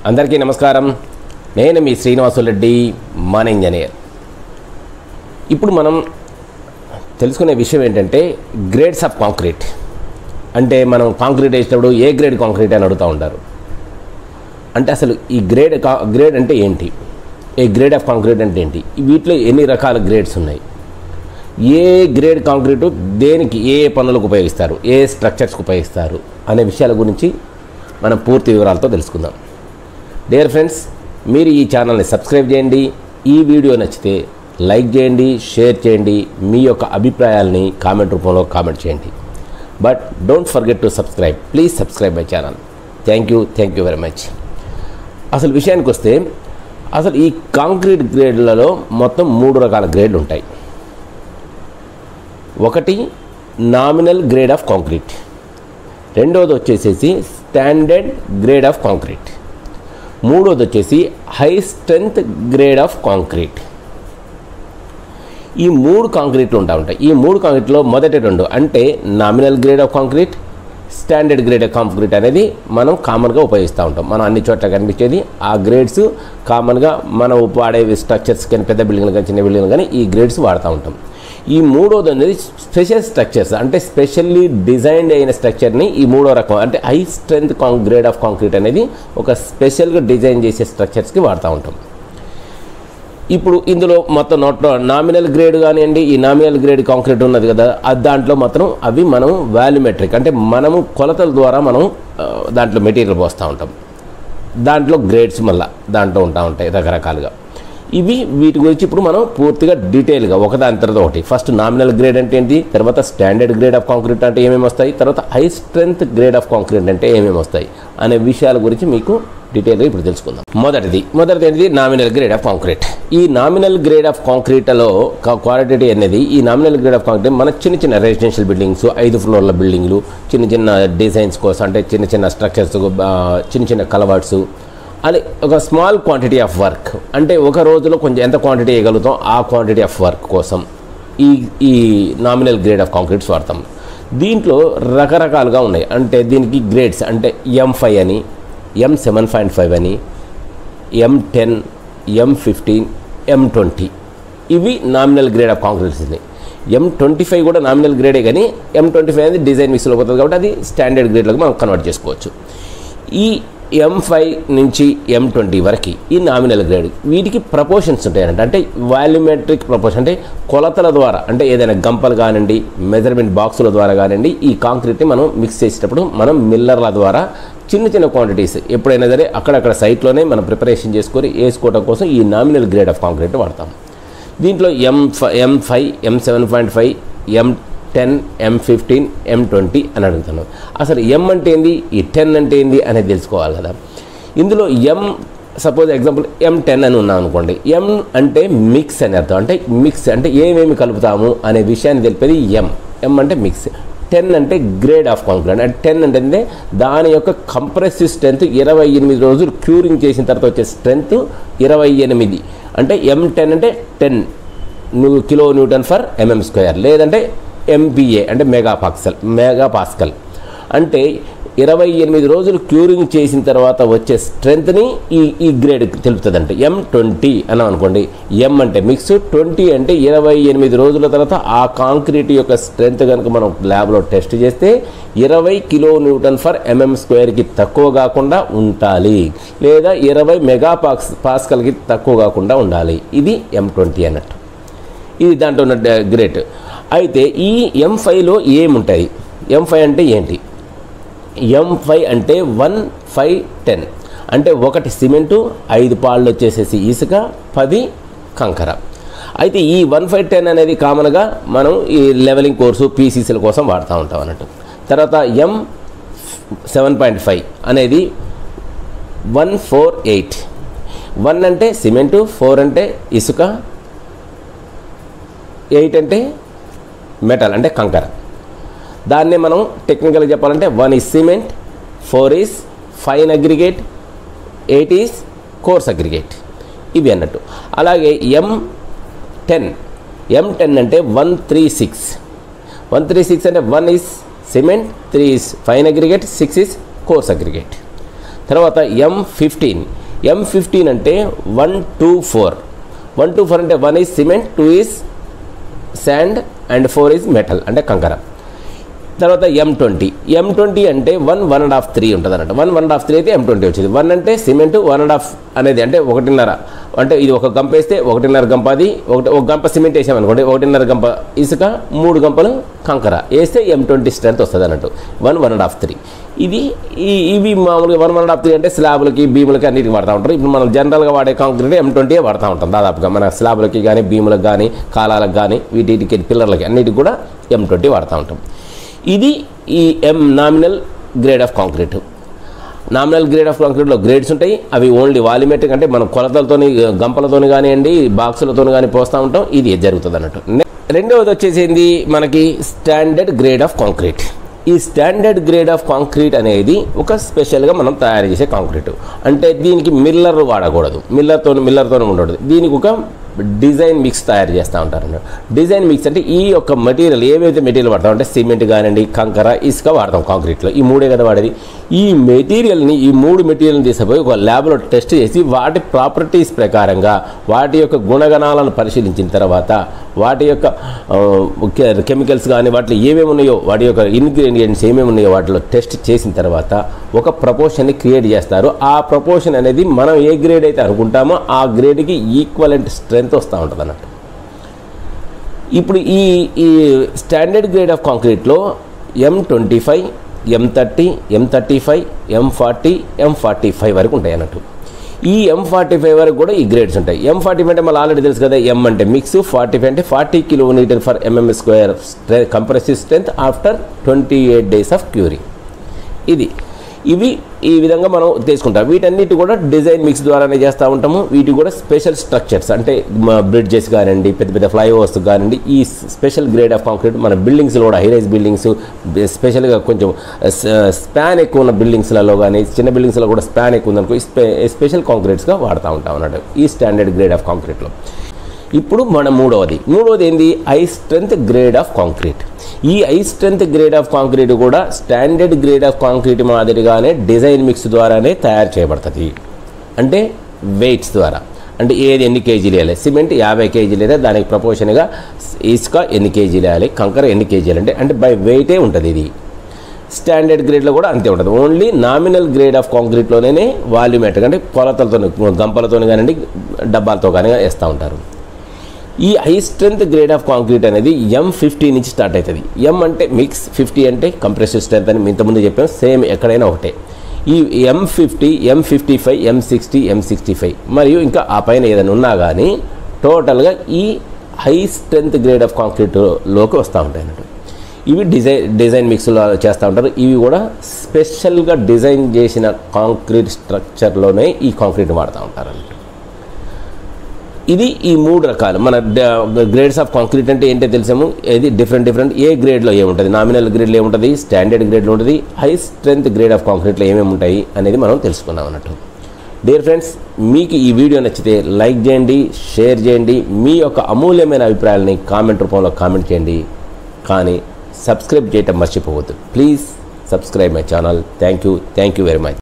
అందరికీ నమస్కారం నేను మీ శ్రీనివాసులరెడ్డి మన ఇంజనీర్ ఇప్పుడు మనం తెలుసుకునే విషయం ఏంటంటే గ్రేడ్స్ ఆఫ్ కాంక్రీట్ అంటే మనం కాంక్రీట్ వేసినప్పుడు ఏ గ్రేడ్ కాంక్రీట్ అని అడుగుతూ ఉంటారు అంటే అసలు ఈ గ్రేడ్ కా గ్రేడ్ అంటే ఏంటి ఏ గ్రేడ్ ఆఫ్ కాంక్రీట్ అంటే ఏంటి వీటిలో ఎన్ని రకాల గ్రేడ్స్ ఉన్నాయి ఏ గ్రేడ్ కాంక్రీటు దేనికి ఏ ఏ పనులకు ఉపయోగిస్తారు ఏ స్ట్రక్చర్స్కి ఉపయోగిస్తారు అనే విషయాల గురించి మనం పూర్తి వివరాలతో తెలుసుకుందాం డియర్ ఫ్రెండ్స్ మీరు ఈ ఛానల్ని సబ్స్క్రైబ్ చేయండి ఈ వీడియో నచ్చితే లైక్ చేయండి షేర్ చేయండి మీ యొక్క అభిప్రాయాల్ని కామెంట్ రూపంలో కామెంట్ చేయండి but don't forget to subscribe please subscribe my channel thank you thank you very much అసలు విషయానికి వస్తే అసలు ఈ కాంక్రీట్ గ్రేడ్లలో మొత్తం మూడు రకాల గ్రేడ్లు ఉంటాయి ఒకటి నామినల్ గ్రేడ్ ఆఫ్ కాంక్రీట్ రెండవది వచ్చేసేసి స్టాండర్డ్ గ్రేడ్ ఆఫ్ కాంక్రీట్ మూడోది వచ్చేసి high strength grade of concrete ఈ మూడు కాంక్రీట్లు ఉంటా ఉంటాయి ఈ మూడు కాంక్రీట్లో మొదటి రెండు అంటే nominal grade of concrete standard grade of concrete అనేది మనం కామన్గా ఉపయోగిస్తూ ఉంటాం మనం అన్ని చోట్ల కనిపించేది ఆ గ్రేడ్స్ కామన్గా మనం వాడే స్ట్రక్చర్స్ కానీ పెద్ద బిల్డింగ్లు కానీ చిన్న బిల్డింగ్లు కానీ ఈ గ్రేడ్స్ వాడుతూ ఉంటాం ఈ మూడోది అనేది స్పెషల్ స్ట్రక్చర్స్ అంటే స్పెషల్లీ డిజైన్డ్ అయిన స్ట్రక్చర్ని ఈ మూడో రకం అంటే హై స్ట్రెంత్ కాంక్ గ్రేడ్ ఆఫ్ కాంక్రీట్ అనేది ఒక స్పెషల్గా డిజైన్ చేసే స్ట్రక్చర్స్కి వాడుతూ ఉంటాం ఇప్పుడు ఇందులో మొత్తం నోట్లో నామినల్ గ్రేడ్ కానివ్వండి ఈ నామినల్ గ్రేడ్ కాంక్రీట్ ఉన్నది కదా అది దాంట్లో మాత్రం అవి మనం వాల్యూమెట్రిక్ అంటే మనము కొలతల ద్వారా మనం ఆ, దాంట్లో మెటీరియల్ పోస్తూ ఉంటాం దాంట్లో గ్రేడ్స్ మళ్ళా దాంట్లో ఉంటా ఉంటాయి రకరకాలుగా ఇవి వీటి గురించి ఇప్పుడు మనం పూర్తిగా డీటెయిల్గా ఒకదాని తర్వాత ఒకటి ఫస్ట్ నామినల్ గ్రేడ్ అంటే ఏంటి తర్వాత స్టాండర్డ్ గ్రేడ్ ఆఫ్ కాంక్రీట్ అంటే ఏమేమి వస్తాయి తర్వాత high strength grade of concrete అంటే ఏమేమి వస్తాయి అనే విషయాల గురించి మీకు డీటెయిల్గా ఇప్పుడు తెలుసుకుందాం మొదటిది మొదటిది ఏంటిది నామినల్ గ్రేడ్ ఆఫ్ కాంక్రీట్ ఈ నామినల్ గ్రేడ్ ఆఫ్ కాంక్రీట్లో క్వాలిటీ అనేది ఈ నామినల్ గ్రేడ్ ఆఫ్ కాంక్రీట్ మన చిన్న చిన్న రెసిడెన్షియల్ బిల్డింగ్స్ ఐదు ఫ్లోర్ల బిల్డింగ్లు చిన్న చిన్న డిజైన్స్ కోసం అంటే చిన్న చిన్న స్ట్రక్చర్స్ చిన్న చిన్న కలవర్ట్స్ అది ఒక స్మాల్ క్వాంటిటీ ఆఫ్ వర్క్ అంటే ఒక రోజులో కొంచెం ఎంత క్వాంటిటీ వేయగలుగుతాం ఆ క్వాంటిటీ ఆఫ్ వర్క్ కోసం ఈ ఈ నామినల్ గ్రేడ్ ఆఫ్ కాంక్రీట్స్ వాడతాం దీంట్లో రకరకాలుగా ఉన్నాయి అంటే దీనికి గ్రేడ్స్ అంటే ఎం ఫైవ్ అని ఎం సెవెన్ పాయింట్ ఫైవ్ అని M ten M fifteen M twenty ఇవి నామినల్ గ్రేడ్ ఆఫ్ కాంక్రీట్స్ ఉన్నాయి ఎం ట్వంటీ ఫైవ్ కూడా నామినల్ గ్రేడే కానీ ఎం ట్వంటీ ఫైవ్ అనేది డిజైన్ మిక్స్లో పోతుంది కాబట్టి అది స్టాండర్డ్ గ్రేడ్లకు మనం కన్వర్ట్ చేసుకోవచ్చు ఈ ఎం ఫైవ్ నుంచి ఎం ట్వంటీ వరకు ఈ నామినల్ గ్రేడ్ వీటికి ప్రపోర్షన్స్ ఉంటాయంట అంటే వాల్యూమెట్రిక్ ప్రపోర్షన్ అంటే కొలతల ద్వారా అంటే ఏదైనా గంపలు కానివ్వండి మెజర్మెంట్ బాక్సుల ద్వారా కానివ్వండి ఈ కాంక్రీట్ని మనం మిక్స్ చేసేటప్పుడు మనం మిల్లర్ల ద్వారా చిన్న చిన్న క్వాంటిటీస్ ఎప్పుడైనా సరే అక్కడక్కడ సైట్లోనే మనం ప్రిపరేషన్ చేసుకొని వేసుకోవడం కోసం ఈ నామినల్ గ్రేడ్ ఆఫ్ కాంక్రీట్ వాడతాం దీంట్లో M M five M seven point five M ten M fifteen M twenty అని అడుగుతున్నాం అసలు ఎం అంటే ఏంది ఈ టెన్ అంటే ఏంది అనేది తెలుసుకోవాలి కదా ఇందులో M suppose example M ten అని ఉన్నాం అనుకోండి ఎం అంటే మిక్స్ అని అర్థం అంటే మిక్స్ అంటే ఏమేమి కలుపుతాము అనే విషయాన్ని తెలిపేది ఎం ఎం అంటే మిక్స్ టెన్ అంటే గ్రేడ్ ఆఫ్ కాంక్రీట్ అంటే టెన్ అంటే దాని యొక్క కంప్రెసివ్ స్ట్రెంత్ ఇరవై ఎనిమిది రోజులు క్యూరింగ్ చేసిన తర్వాత వచ్చే స్ట్రెంత్ ఇరవై ఎనిమిది అంటే ఎం టెన్ అంటే టెన్ నువ్వు kilo newton per MM square లేదంటే ఎంపీఏ అంటే మెగా పాక్సల్ మెగా పాస్కల్ అంటే ఇరవై ఎనిమిది రోజులు క్యూరింగ్ చేసిన తర్వాత వచ్చే స్ట్రెంత్ని ఈ ఈ గ్రేడ్ తెలుపుతుంది అంటే ఎం ట్వంటీ అన్నాం అనుకోండి ఎం అంటే మిక్స్ ట్వంటీ అంటే ఇరవై ఎనిమిది రోజుల తర్వాత ఆ కాంక్రీట్ యొక్క స్ట్రెంత్ కనుక మనం ల్యాబ్లో టెస్ట్ చేస్తే ఇరవై కిలో న్యూటన్ ఫర్ ఎంఎం స్క్వేర్కి తక్కువ కాకుండా ఉండాలి లేదా ఇరవై మెగా పాక్స్ పాస్కల్కి తక్కువ కాకుండా ఉండాలి ఇది ఎం ట్వంటీ అన్నట్టు ఇది దాంట్లో ఉన్న గ్రేట్ అయితే ఈ ఎం ఫైవ్లో ఏముంటాయి ఎం ఫైవ్ అంటే ఏంటి ఎం ఫైవ్ అంటే వన్ ఫైవ్ టెన్ అంటే ఒకటి సిమెంటు ఐదు పాళ్ళు వచ్చేసేసి ఇసుక పది కంకర అయితే ఈ వన్ ఫైవ్ టెన్ అనేది కామన్గా మనం ఈ లెవెలింగ్ కోర్సు పీసీసీల కోసం వాడుతూ ఉంటాం అన్నట్టు తర్వాత ఎం సెవెన్ పాయింట్ ఫైవ్ అనేది వన్ ఫోర్ ఎయిట్ వన్ అంటే సిమెంటు ఫోర్ అంటే ఇసుక ఎయిట్ అంటే మెటల్ అంటే కంకర దాన్ని మనం టెక్నికల్గా చెప్పాలంటే one is cement four is fine aggregate eight is coarse aggregate ఇవి అన్నట్టు అలాగే ఎం టెన్ ఎం టెన్ అంటే one three six one three six అంటే one is cement three is fine aggregate six is coarse aggregate తర్వాత M fifteen M fifteen అంటే one two four one two four అంటే one is cement two is sand and four is metal అంటే కంకర తర్వాత M twenty M twenty అంటే one one and half three ఉంటుంది అన్నట్టు one one and half three అయితే M twenty వచ్చింది one అంటే సిమెంట్ వన్ అండ్ హాఫ్ అనేది అంటే ఒకటిన్నర అంటే ఇది ఒక గంప వేస్తే ఒకటిన్నర గంప అది ఒకటి ఒక గంప సిమెంట్ వేసామనుకోండి ఒకటిన్నర గంప ఇసుక మూడు గంపలు కంకర వేస్తే ఎం ట్వంటీ స్ట్రెంత్ వస్తుంది అన్నట్టు one one and half three ఇది ఈ ఇవి మామూలుగా one one and half three అంటే స్లాబ్లకి భీములకి అన్నిటికి వాడుతూ ఉంటారు ఇప్పుడు మనం జనరల్గా వాడే కాంక్రీట్ ఎం ట్వంటీ వాడుతూ ఉంటాం దాదాపుగా మన స్లాబ్లకి కానీ భీములకు కానీ కాలాలకు కానీ వీటికి పిల్లర్లకి అన్నిటికి కూడా ఎం ట్వంటీ వాడుతూ ఉంటాం ఇది ఈ M nominal grade of concrete nominal grade of కాంక్రీట్లో గ్రేడ్స్ ఉంటాయి అవి ఓన్లీ వాల్యూమెట్రిక్ అంటే మనం కొలతలతోని గంపలతోని కానివ్వండి బాక్సులతోని కానీ పోస్తూ ఉంటాం ఇది జరుగుతుంది అన్నట్టు నె- రెండవది వచ్చేసింది మనకి స్టాండర్డ్ గ్రేడ్ ఆఫ్ కాంక్రీట్ ఈ స్టాండర్డ్ గ్రేడ్ ఆఫ్ కాంక్రీట్ అనేది ఒక స్పెషల్గా మనం తయారు చేసే కాంక్రీట్ అంటే దీనికి మిల్లర్ వాడకూడదు మిల్లర్తో మిల్లర్తో ఉండకూడదు దీనికి ఒక డిజైన్ మిక్స్ తయారు చేస్తూ ఉంటారు అన్నమాట. డిజైన్ మిక్స్ అంటే ఈ యొక్క మెటీరియల్ ఏవైతే మెటీరియల్ వాడతాం అంటే సిమెంట్ కానివ్వండి కంకర ఇసుక వాడతాం కాంక్రీట్లో ఈ మూడే కదా వాడేది ఈ మెటీరియల్ని ఈ మూడు మెటీరియల్ని తీసుకుపోయి ఒక ల్యాబ్లో టెస్ట్ చేసి వాటి ప్రాపర్టీస్ ప్రకారంగా వాటి యొక్క గుణగణాలను పరిశీలించిన తర్వాత వాటి యొక్క ఆ, కె- కెమికల్స్ కానీ వాటిలో ఏమేమి ఉన్నాయో వాటి యొక్క ఇంగ్రీడియంట్స్ ఏమేమి ఉన్నాయో వాటిలో టెస్ట్ చేసిన తర్వాత ఒక ప్రపోర్షన్ని క్రియేట్ చేస్తారు ఆ ప్రపోర్షన్ అనేది మనం ఏ గ్రేడ్ అయితే అనుకుంటామో ఆ గ్రేడ్కి ఈక్వలెంట్ స్ట్రెంత్ వస్తూ ఉంటుంది అన్నట్టు ఇప్పుడు ఈ ఈ స్టాండర్డ్ గ్రేడ్ ఆఫ్ కాంక్రీట్లో M twenty five M thirty M thirty five M forty M forty five వరకు ఉంటాయి అన్నట్టు ఈ ఎం ఫార్టీ ఫైవ్ వరకు కూడా ఈ గ్రేడ్స్ ఉంటాయి ఎం ఫార్టీ ఫైవ్ అంటే మళ్ళీ ఆల్రెడీ తెలుసు కదా ఎం అంటే మిక్స్ ఫార్టీ ఫైవ్ అంటే forty kilometer per MM square compressive strength after twenty eight days of curing ఇది ఇవి ఈ విధంగా మనం తీసుకుంటాం వీటన్నిటి కూడా డిజైన్ మిక్స్ ద్వారానే చేస్తూ ఉంటాము వీటి కూడా స్పెషల్ స్ట్రక్చర్స్ అంటే బ్రిడ్జెస్ కానివ్వండి పెద్ద పెద్ద ఫ్లైఓవర్స్ కానివ్వండి ఈ స్పెషల్ గ్రేడ్ ఆఫ్ కాంక్రీట్ మన బిల్డింగ్స్లో కూడా హైరైజ్ బిల్డింగ్స్ స్పెషల్గా కొంచెం స్పాన్ ఎక్కువ ఉన్న బిల్డింగ్స్లలో కానీ చిన్న బిల్డింగ్స్లో కూడా స్పాన్ ఎక్కువ ఉందనుకో ఈ స్పె స్పెషల్ కాంక్రీట్స్గా వాడుతూ ఉంటాం అన్నట్టు ఈ స్టాండర్డ్ గ్రేడ్ ఆఫ్ కాంక్రీట్లో ఇప్పుడు మన మూడవది మూడవది ఏంది high strength grade of concrete ఈ high strength grade of concrete కూడా స్టాండర్డ్ గ్రేడ్ ఆఫ్ కాంక్రీట్ మాదిరిగానే డిజైన్ మిక్స్ ద్వారానే తయారు చేయబడుతుంది అంటే వెయిట్స్ ద్వారా అంటే ఏది ఎన్ని కేజీలు వేయాలి సిమెంట్ యాభై కేజీలు అయితే దానికి ప్రపోర్షన్గా ఇసుక ఎన్ని కేజీలు వేయాలి కంకర ఎన్ని కేజీలు అంటే అంటే బై వెయిటే ఉంటుంది ఇది స్టాండర్డ్ గ్రేడ్లో కూడా అంతే ఉంటుంది ఓన్లీ నామినల్ గ్రేడ్ ఆఫ్ కాంక్రీట్లోనే వాల్యూమెట్రిక్ అంటే కొలతలతో గంపలతో కానివ్వండి డబ్బాలతో కానీ వేస్తూ ఉంటారు ఈ high strength grade of concrete అనేది ఎం ఫిఫ్టీ నుంచి స్టార్ట్ అవుతుంది ఎం అంటే మిక్స్ ఫిఫ్టీ అంటే కంప్రెసివ్ స్ట్రెంత్ అని ఇంతకుముందు చెప్పాం సేమ్ ఎక్కడైనా ఒకటే ఈ M fifty M fifty five M sixty M sixty five మరియు ఇంకా ఆ పైన ఏదైనా ఉన్నా కానీ టోటల్గా ఈ హై స్ట్రెంత్ గ్రేడ్ ఆఫ్ కాంక్రీట్లోకి వస్తూ ఉంటాయి అన్నట్టు ఇవి డిజైన్ డిజైన్ మిక్స్లో చేస్తూ ఉంటారు ఇవి కూడా స్పెషల్గా డిజైన్ చేసిన కాంక్రీట్ స్ట్రక్చర్లోనే ఈ కాంక్రీట్ వాడుతూ ఉంటారు అన్నట్టు ఇది ఈ మూడు రకాలు మన గ్రేడ్స్ ఆఫ్ కాంక్రీట్ అంటే ఏంటో తెలిసాము ఇది డిఫరెంట్ డిఫరెంట్ ఏ గ్రేడ్లో ఏముంటుంది నామినల్ గ్రేడ్లో ఏముంటుంది స్టాండర్డ్ గ్రేడ్లో ఉంటుంది హై స్ట్రెంత్ గ్రేడ్ ఆఫ్ కాంక్రీట్లో ఏమేమి ఉంటాయి అనేది మనం తెలుసుకున్నాం అన్నట్టు డియర్ ఫ్రెండ్స్ మీకు ఈ వీడియో నచ్చితే లైక్ చేయండి షేర్ చేయండి మీ యొక్క అమూల్యమైన అభిప్రాయాలని కామెంట్ రూపంలో కామెంట్ చేయండి కానీ సబ్స్క్రైబ్ చేయటం మర్చిపోవద్దు please subscribe my channel thank you thank you very much